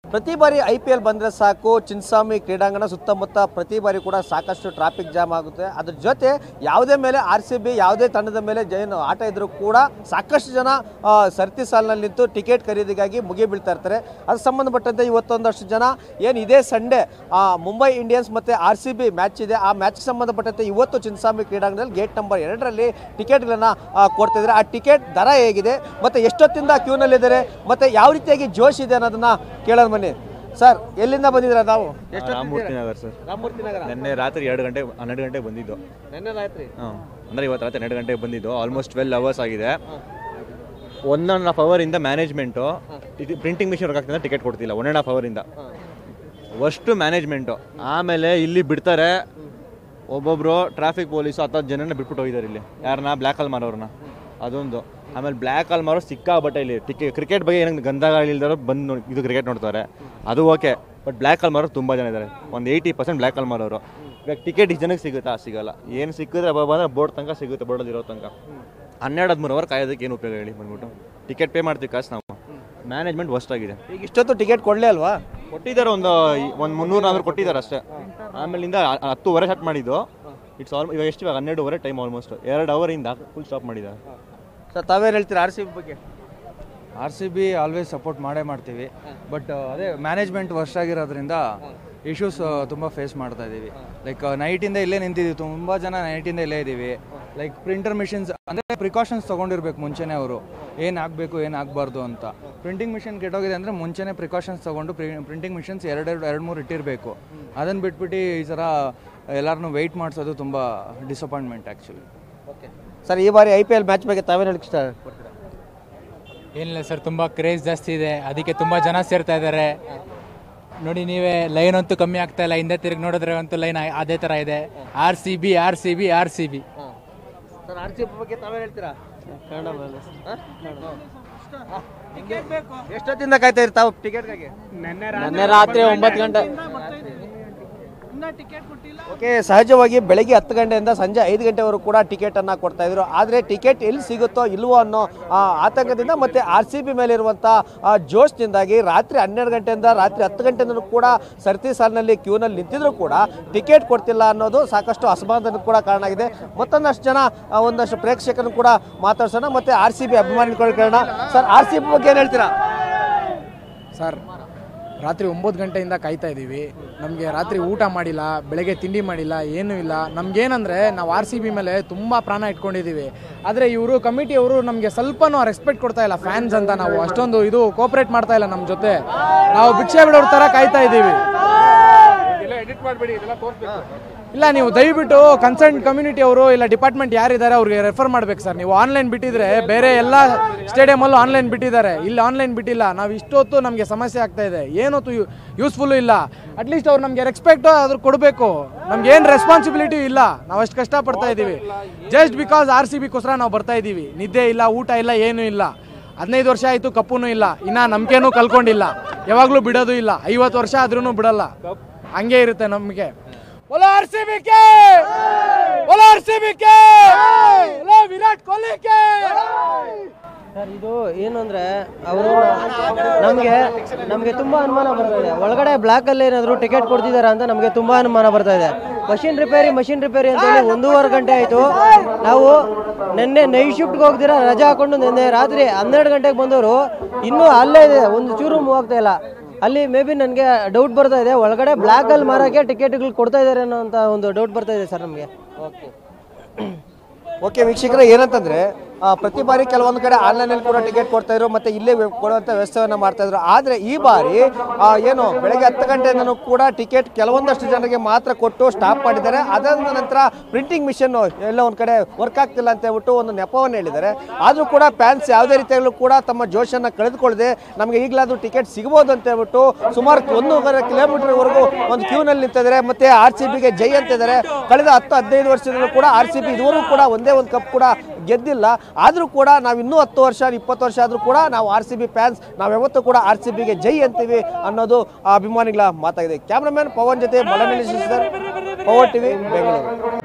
ಪ್ರತಿ ಬಾರಿ I P L ಬಂದರೆ ಸಾಕು ಚಿನ್ಸ್ವಾಮಿ ಕ್ರೀಡಾಂಗಣ ಸುತ್ತಮುತ್ತ ಪ್ರತಿ ಬಾರಿ ಕೂಡ ಸಾಕಷ್ಟು ಟ್ರಾಫಿಕ್ ಜಾಮ್ ಆಗುತ್ತೆ ಅದ್ರ ಜೊತೆ ಯಾವುದೇ ಮೇಲೆ ಆರ್ ಸಿ ಬಿ ಯಾವುದೇ ತಂಡದ ಮೇಲೆ ಜೈನು ಆಟ ಇದ್ರೂ ಕೂಡ ಸಾಕಷ್ಟು ಜನ ಆ, ಸರತಿ ಸಾಲಿನಲ್ಲಿ ನಿಂತು ಟಿಕೆಟ್ ಖರೀದಿಗಾಗಿ ಮುಗಿ ಬೀಳ್ತಾ ಇರ್ತಾರೆ ಅದಕ್ಕೆ ಸಂಬಂಧಪಟ್ಟಂತೆ ಇವತ್ತೊಂದಷ್ಟು ಜನ ಏನು ಇದೇ ಸಂಡೇ ಮುಂಬೈ ಇಂಡಿಯನ್ಸ್ ಮತ್ತು ಆರ್ ಸಿ ಬಿ ಮ್ಯಾಚ್ ಇದೆ ಆ ಮ್ಯಾಚ್ಗೆ ಸಂಬಂಧಪಟ್ಟಂತೆ ಇವತ್ತು ಚಿನ್ಸ್ವಾಮಿ ಕ್ರೀಡಾಂಗಣದಲ್ಲಿ ಗೇಟ್ ನಂಬರ್ ಎರಡರಲ್ಲಿ ಟಿಕೆಟ್ಗಳನ್ನು ಕೊಡ್ತಿದ್ದಾರೆ ಆ ಟಿಕೆಟ್ ದರ ಹೇಗಿದೆ ಮತ್ತು ಎಷ್ಟೊತ್ತಿಂದ ಕ್ಯೂನಲ್ಲಿದ್ದಾರೆ ಮತ್ತು ಯಾವ ರೀತಿಯಾಗಿ ಜೋಶ್ ಇದೆ ಅನ್ನೋದನ್ನ ಕೇಳೋಣ ಬನ್ನಿ ಸರ್ ಎಲ್ಲಿಂದ ಬಂದಿದ್ದೀರಾ ನಾವು ರಾಮಮೂರ್ತಿ ನಗರ್ ಸರ್ ರಾಮಮೂರ್ತಿ ನಗರ ನಿನ್ನೆ ರಾತ್ರಿ ಎರಡು ಗಂಟೆ ಹನ್ನೆರಡು ಗಂಟೆಗೆ ಬಂದಿದ್ದು ನೆನ್ನೆ ರಾತ್ರಿ ಹಾಂ ಅಂದರೆ ಇವತ್ತು ರಾತ್ರಿ ಹನ್ನೆರಡು ಗಂಟೆಗೆ ಬಂದಿದ್ದು ಆಲ್ಮೋಸ್ಟ್ ಟ್ವೆಲ್ ಅವರ್ಸ್ ಆಗಿದೆ ಒನ್ ಆ್ಯಂಡ್ ಹಾಫ್ ಅವರಿಂದ ಮ್ಯಾನೇಜ್ಮೆಂಟು ಇದು ಪ್ರಿಂಟಿಂಗ್ ಮಿಷಿನ್ ವರ್ಕ್ ಆಗ್ತಿದೆ ಟಿಕೆಟ್ ಕೊಡ್ತಿಲ್ಲ ಒನ್ ಆ್ಯಂಡ್ ಹಾಫ್ ಅವರಿಂದ ಅಷ್ಟು ಮ್ಯಾನೇಜ್ಮೆಂಟು ಆಮೇಲೆ ಇಲ್ಲಿ ಬಿಡ್ತಾರೆ ಒಬ್ಬೊಬ್ಬರು ಟ್ರಾಫಿಕ್ ಪೊಲೀಸು ಹತ್ತತ್ತು ಜನನ ಬಿಟ್ಬಿಟ್ಟು ಹೋಗಿದ್ದಾರೆ ಇಲ್ಲಿ ಯಾರನ್ನ ಬ್ಲ್ಯಾಕ್ ಅಲ್ಲಿ ಮಾರೋರನ್ನ ಅದೊಂದು ಆಮೇಲೆ ಬ್ಲ್ಯಾಕ್ ಅಲ್ಲಿ ಮಾರೋ ಸಿಕ್ಕಾಬಟ್ಟೆ ಇಲ್ಲಿ ಟಿಕೆಟ್ ಕ್ರಿಕೆಟ್ ಬಗ್ಗೆ ಏನಂಗೆ ಗಂಧಗಳಿಲ್ದಾರೋ ಬಂದು ನೋಡಿ ಇದು ಕ್ರಿಕೆಟ್ ನೋಡ್ತಾರೆ ಅದು ಓಕೆ ಬಟ್ ಬ್ಲ್ಯಾಕ್ ಅಲ್ಲಿ ಮಾರೋರು ತುಂಬ ಜನ ಇದ್ದಾರೆ ಒಂದು ಏಯ್ಟಿ ಪರ್ಸೆಂಟ್ ಬ್ಲ್ಯಾಕ್ ಅಲ್ಲಿ ಮಾರೋರು ಇವಾಗ ಟಿಕೆಟ್ ಇಷ್ಟು ಜನಕ್ಕೆ ಸಿಗುತ್ತಾ ಸಿಗಲ್ಲ ಏನು ಸಿಕ್ಕಿದ್ರೆ ಅಬ್ಬ ಬಂದ್ರೆ ಬೋರ್ಡ್ ತನಕ ಸಿಗುತ್ತೆ ಬೋರ್ಡಲ್ಲಿ ಇರೋ ತನಕ ಹನ್ನೆರಡು ಹದಿಮೂರು ಅವರ್ ಕಾಯೋದಕ್ಕೆ ಏನು ಉಪಯೋಗ ಹೇಳಿ ಬಂದ್ಬಿಟ್ಟು ಟಿಕೆಟ್ ಪೇ ಮಾಡ್ತೀವಿ ಕಾಸು ನಾವು ಮ್ಯಾನೇಜ್ಮೆಂಟ್ ವರ್ಸ್ಟ್ ಆಗಿದೆ ಈಗ ಇಷ್ಟೊತ್ತು ಟಿಕೆಟ್ ಕೊಡಲೇ ಅಲ್ವಾ ಕೊಟ್ಟಿದ್ದಾರೆ ಒಂದು ಒಂದು ಮುನ್ನೂರು ನಾನ್ನೂರು ಕೊಟ್ಟಿದ್ದಾರೆ ಅಷ್ಟೇ ಆಮೇಲಿಂದ ಹ- ಹತ್ತುವರೆ ಸ್ಟಾರ್ಟ್ ಮಾಡಿದ್ದು ಇಟ್ಸ್ ಆಲ್ ಇವಾಗ ಎಷ್ಟು ಇವಾಗ ಹನ್ನೆರಡುವರೆ ಟೈಮ್ ಆಲ್ಮೋಸ್ಟ್ ಎರಡು ಅವರಿಂದ ಫುಲ್ ಸ್ಟಾಪ್ ಮಾಡಿದ್ದಾರೆ ಸರ್ ತಾವೇನು ಹೇಳ್ತೀರಾ ಆರ್ ಸಿ ಬಿ ಬಗ್ಗೆ R C B always support ಮಾಡೇ ಮಾಡ್ತೀವಿ ಬಟ್ ಅದೇ ಮ್ಯಾನೇಜ್ಮೆಂಟ್ ವರ್ಷ ಆಗಿರೋದ್ರಿಂದ ಇಶ್ಯೂಸ್ ತುಂಬ ಫೇಸ್ ಮಾಡ್ತಾ ಇದ್ದೀವಿ ಲೈಕ್ ನೈಟಿಂದ ಇಲ್ಲೇ ನಿಂತಿದ್ದೀವಿ ತುಂಬ ಜನ ನೈಟಿಂದ ಇಲ್ಲೇ ಇದ್ದೀವಿ ಲೈಕ್ ಪ್ರಿಂಟರ್ ಮಿಷಿನ್ಸ್ ಅಂದರೆ ಪ್ರಿಕಾಷನ್ಸ್ ತೊಗೊಂಡಿರ್ಬೇಕು ಮುಂಚೆನೇ ಅವರು ಏನು ಆಗಬೇಕು ಏನು ಆಗಬಾರ್ದು ಅಂತ ಪ್ರಿಂಟಿಂಗ್ ಮಿಷಿನ್ ಕೆಟ್ಟೋಗಿದೆ ಅಂದರೆ ಮುಂಚೆನೇ ಪ್ರಿಕಾಷನ್ಸ್ ತೊಗೊಂಡು ಪ್ರಿಂಟಿಂಗ್ ಮಿಷಿನ್ಸ್ ಎರಡೆರಡು ಎರಡು ಮೂರು ಇಟ್ಟಿರಬೇಕು ಅದನ್ನು ಬಿಟ್ಬಿಟ್ಟು ಈ ಥರ ಎಲ್ಲರನ್ನೂ ವೆಯ್ಟ್ ಮಾಡಿಸೋದು ತುಂಬ ಡಿಸಪಾಯಿಂಟ್ಮೆಂಟ್ ಆ್ಯಕ್ಚುಲಿ ಓಕೆ ಸರ್ ಈ ಬಾರಿ ಐ ಪಿ ಎಲ್ ಮ್ಯಾಚ್ ಬಗ್ಗೆ ತಾವೇನು ಹೇಳಕ್ಕೆ ಇಷ್ಟ ಪಡ್ತೀರಾ ಏನಿಲ್ಲ ಸರ್ ತುಂಬ ಕ್ರೇಜ್ ಜಾಸ್ತಿ ಇದೆ ಅದಕ್ಕೆ ತುಂಬ ಜನ ಸೇರ್ತಾ ಇದ್ದಾರೆ ನೋಡಿ ನೀವೇ ಲೈನ್ ಅಂತೂ ಕಮ್ಮಿ ಆಗ್ತಾ ಇಲ್ಲ ಹಿಂದೆ ತಿರುಗಿ ನೋಡಿದ್ರೆ ಅಂತೂ ಲೈನ್ ಅದೇ ಥರ ಇದೆ R C B R C B R C B sir R C B ಬಗ್ಗೆ ತಾವೇನು ಹೇಳ್ತೀರಾ ಎಷ್ಟೊತ್ತಿಂದ ಕಾಯ್ತಾ ಇರ್ತಾವ ಟಿಕೆಟ್ಗಾಗಿ ನಿನ್ನೆ ರಾತ್ರಿ ಒಂಬತ್ತು ಗಂಟೆ ಓಕೆ ಸಹಜವಾಗಿ ಬೆಳಗ್ಗೆ ಹತ್ತು ಗಂಟೆಯಿಂದ ಸಂಜೆ ಐದು ಗಂಟೆವರೆಗೂ ಕೂಡ ಟಿಕೆಟ್ ಅನ್ನ ಕೊಡ್ತಾ ಇದ್ರು ಆದರೆ ಟಿಕೆಟ್ ಎಲ್ಲಿ ಸಿಗುತ್ತೋ ಇಲ್ವೋ ಅನ್ನೋ ಆ, ಆತಂಕದಿಂದ ಮತ್ತೆ ಆರ್ ಸಿ ಬಿ ಮೇಲೆ ಇರುವಂಥ ಜೋಶ್ನಿಂದಾಗಿ ರಾತ್ರಿ ಹನ್ನೆರಡು ಗಂಟೆಯಿಂದ ರಾತ್ರಿ ಹತ್ತು ಗಂಟೆಯಿಂದ ಕೂಡ ಸರತಿ ಸಾಲಿನಲ್ಲಿ ಕ್ಯೂನಲ್ಲಿ ನಿಂತಿದ್ರು ಕೂಡ ಟಿಕೆಟ್ ಕೊಡ್ತಿಲ್ಲ ಅನ್ನೋದು ಸಾಕಷ್ಟು ಅಸಮಾಧಾನಕ್ಕೆ ಕೂಡ ಕಾರಣ ಆಗಿದೆ ಮತ್ತೊಂದಷ್ಟು ಜನ ಆ, ಒಂದಷ್ಟು ಪ್ರೇಕ್ಷಕರನ್ನು ಕೂಡ ಮಾತಾಡ್ಸೋಣ ಮತ್ತೆ ಆರ್ ಸಿ ಬಿ ಅಭಿಮಾನಿಗಳು ಕೇಳೋಣ ಸರ್ ಆರ್ ಸಿ ಬಿ ಬಗ್ಗೆ ಏನು ಹೇಳ್ತೀರಾ ಸರ್ ರಾತ್ರಿ ಒಂಬತ್ತು ಗಂಟೆಯಿಂದ ಕಾಯ್ತಾ ಇದ್ದೀವಿ ನಮಗೆ ರಾತ್ರಿ ಊಟ ಮಾಡಿಲ್ಲ ಬೆಳಗ್ಗೆ ತಿಂಡಿ ಮಾಡಿಲ್ಲ ಏನೂ ಇಲ್ಲ ನಮಗೇನಂದರೆ ನಾವು ಆರ್ ಸಿ ಬಿ ಮೇಲೆ ತುಂಬ ಪ್ರಾಣ ಇಟ್ಕೊಂಡಿದ್ದೀವಿ ಆದರೆ ಇವರು ಕಮಿಟಿಯವರು ನಮಗೆ ಸ್ವಲ್ಪನೂ ರೆಸ್ಪೆಕ್ಟ್ ಕೊಡ್ತಾ ಇಲ್ಲ ಫ್ಯಾನ್ಸ್ ಅಂತ ನಾವು ಅಷ್ಟೊಂದು ಇದು ಕೋಪರೇಟ್ ಮಾಡ್ತಾ ಇಲ್ಲ ನಮ್ಮ ಜೊತೆ ನಾವು ಭಿಕ್ಷೆ ಬಿಡೋರ ಥರ ಕಾಯ್ತಾ ಇದ್ದೀವಿ ಇಲ್ಲ ನೀವು ದಯವಿಟ್ಟು ಕನ್ಸರ್ನ್ ಕಮ್ಯುನಿಟಿ ಅವರು ಇಲ್ಲ ಡಿಪಾರ್ಟ್ಮೆಂಟ್ ಯಾರಿದ್ದಾರೆ ಅವ್ರಿಗೆ ರೆಫರ್ ಮಾಡ್ಬೇಕು ಸರ್ ನೀವು ಆನ್ಲೈನ್ ಬಿಟ್ಟಿದ್ರೆ ಬೇರೆ ಎಲ್ಲ ಸ್ಟೇಡಿಯಮಲ್ಲೂ ಆನ್ಲೈನ್ ಬಿಟ್ಟಿದ್ದಾರೆ ಇಲ್ಲಿ ಆನ್ಲೈನ್ ಬಿಟ್ಟಿಲ್ಲ ನಾವು ಇಷ್ಟೊತ್ತು ನಮಗೆ ಸಮಸ್ಯೆ ಆಗ್ತಾ ಇದೆ ಏನೊತ್ತು ಯೂಸ್ಫುಲ್ಲು ಇಲ್ಲ ಅಟ್ಲೀಸ್ಟ್ ಅವ್ರು ನಮಗೆ ರೆಸ್ಪೆಕ್ಟ್ ಅದ್ರ ಕೊಡಬೇಕು ನಮ್ಗೆ ಏನು ರೆಸ್ಪಾನ್ಸಿಬಿಲಿಟಿ ಇಲ್ಲ ನಾವು ಅಷ್ಟು ಕಷ್ಟಪಡ್ತಾ ಇದ್ದೀವಿ ಜಸ್ಟ್ ಬಿಕಾಸ್ ಆರ್ ಸಿ ಬಿಗೋಸ್ಕರ ನಾವು ಬರ್ತಾ ಇದ್ದೀವಿ ನಿದ್ದೆ ಇಲ್ಲ ಊಟ ಇಲ್ಲ ಏನೂ ಇಲ್ಲ ಹದಿನೈದು ವರ್ಷ ಆಯಿತು ಕಪ್ಪೂ ಇಲ್ಲ ಇನ್ನ ನಂಬಿಕೆನೂ ಕಲ್ಕೊಂಡಿಲ್ಲ ಯಾವಾಗಲೂ ಬಿಡೋದು ಇಲ್ಲ ಐವತ್ತು ವರ್ಷ ಆದ್ರೂ ಬಿಡಲ್ಲ ಹಂಗೆ ಇರುತ್ತೆ ನಮಗೆ बोलो आरसीबी के बोलो आरसीबी के बोलो विराट कोहली के ಸರ್ ಇದು ಏನು ಅಂದರೆ ಅವರು ನಮಗೆ ನಮಗೆ ತುಂಬ ಅನುಮಾನ ಬರ್ತಾ ಇದೆ ಒಳಗಡೆ ಬ್ಲ್ಯಾಕಲ್ಲಿ ಏನಾದರೂ ಟಿಕೆಟ್ ಕೊಡ್ತಿದ್ದಾರೆ ಅಂತ ನಮಗೆ ತುಂಬ ಅನುಮಾನ ಬರ್ತಾ ಇದೆ ಮಷಿನ್ ರಿಪೇರಿ ಮಷಿನ್ ರಿಪೇರಿ ಅಂತೇಳಿ ಒಂದೂವರೆ ಗಂಟೆ ಆಯಿತು ನಾವು ನಿನ್ನೆ ನೈಟ್ ಶಿಫ್ಟ್ಗೆ ಹೋಗ್ದಿರ ರಜೆ ಹಾಕೊಂಡು ನಿನ್ನೆ ರಾತ್ರಿ ಹನ್ನೆರಡು ಗಂಟೆಗೆ ಬಂದವರು ಇನ್ನೂ ಅಲ್ಲೇ ಇದೆ ಒಂದು ಚೂರು ಮೂವ್ ಆಗ್ತಾ ಇಲ್ಲ ಅಲ್ಲಿ ಮೇ ಬಿ ನನಗೆ ಡೌಟ್ ಬರ್ತಾ ಇದೆ ಒಳಗಡೆ ಬ್ಲ್ಯಾಕಲ್ಲಿ ಮಾರೋಕ್ಕೆ ಟಿಕೆಟ್ಗಳು ಕೊಡ್ತಾ ಇದ್ದಾರೆ ಅನ್ನೋ ಅಂತ ಒಂದು ಡೌಟ್ ಬರ್ತಾ ಇದೆ ಸರ್ ನಮಗೆ ಓಕೆ ವೀಕ್ಷಕರೇ ಏನಂತಂದ್ರೆ ಆ, ಪ್ರತಿ ಬಾರಿ ಕೆಲವೊಂದು ಕಡೆ ಆನ್ಲೈನಲ್ಲಿ ಕೂಡ ಟಿಕೆಟ್ ಕೊಡ್ತಾ ಇದ್ರು ಮತ್ತೆ ಇಲ್ಲೇ ವ್ಯ- ಕೊಡುವಂಥ ವ್ಯವಸ್ಥೆಯನ್ನು ಮಾಡ್ತಾ ಇದ್ರು ಆದರೆ ಈ ಬಾರಿ ಆ, ಏನು ಬೆಳಗ್ಗೆ ಹತ್ತು ಗಂಟೆಯಿಂದನೂ ಕೂಡ ಟಿಕೆಟ್ ಕೆಲವೊಂದಷ್ಟು ಜನರಿಗೆ ಮಾತ್ರ ಕೊಟ್ಟು ಸ್ಟಾಪ್ ಮಾಡಿದ್ದಾರೆ ಅದಾದ ನಂತರ ಪ್ರಿಂಟಿಂಗ್ ಮಿಷನ್ ಎಲ್ಲ ಒಂದು ಕಡೆ ವರ್ಕ್ ಆಗ್ತಿಲ್ಲ ಅಂತ ಹೇಳ್ಬಿಟ್ಟು ಒಂದು ನೆಪವನ್ನು ಹೇಳಿದ್ದಾರೆ ಆದರೂ ಕೂಡ ಫ್ಯಾನ್ಸ್ ಯಾವುದೇ ರೀತಿಯಲ್ಲೂ ಕೂಡ ತಮ್ಮ ಜೋಶನ್ನು ಕಳೆದುಕೊಳ್ಳದೆ ನಮಗೆ ಈಗಲಾದರೂ ಟಿಕೆಟ್ ಸಿಗ್ಬೋದು ಅಂತ ಹೇಳ್ಬಿಟ್ಟು ಸುಮಾರು ಒಂದೂವರೆ ಕಿಲೋಮೀಟರ್ವರೆಗೂ ಒಂದು ಕ್ಯೂನಲ್ಲಿ ನಿಂತಿದ್ದಾರೆ ಮತ್ತೆ ಆರ್ ಸಿ ಬಿಗೆ ಜೈ ಅಂತಿದ್ದಾರೆ ಕಳೆದ ಹತ್ತು ಹದಿನೈದು ವರ್ಷದಲ್ಲೂ ಕೂಡ ಆರ್ ಸಿ ಬಿ ಇದುವರೆಗೂ ಕೂಡ ಒಂದೇ ಒಂದು ಕಪ್ ಕೂಡ ಗೆದ್ದಿಲ್ಲ ಆದರೂ ಕೂಡ ನಾವು ಇನ್ನೂ ಹತ್ತು ವರ್ಷ ಇಪ್ಪತ್ತು ವರ್ಷ ಆದರೂ ಕೂಡ ನಾವು ಆರ್ ಸಿ ಬಿ ಫ್ಯಾನ್ಸ್ ನಾವು ಯಾವತ್ತೂ ಕೂಡ ಆರ್ ಸಿ ಬಿಗೆ ಜೈ ಅಂತೀವಿ ಅನ್ನೋದು ಆ ಅಭಿಮಾನಿಗಳ ಮಾತಾಗಿದೆ ಕ್ಯಾಮ್ರಾಮನ್ ಪವನ್ ಜೊತೆ ಮಲನಳ್ಳಿ ಪವರ್ ಟಿವಿ ಬೆಂಗಳೂರು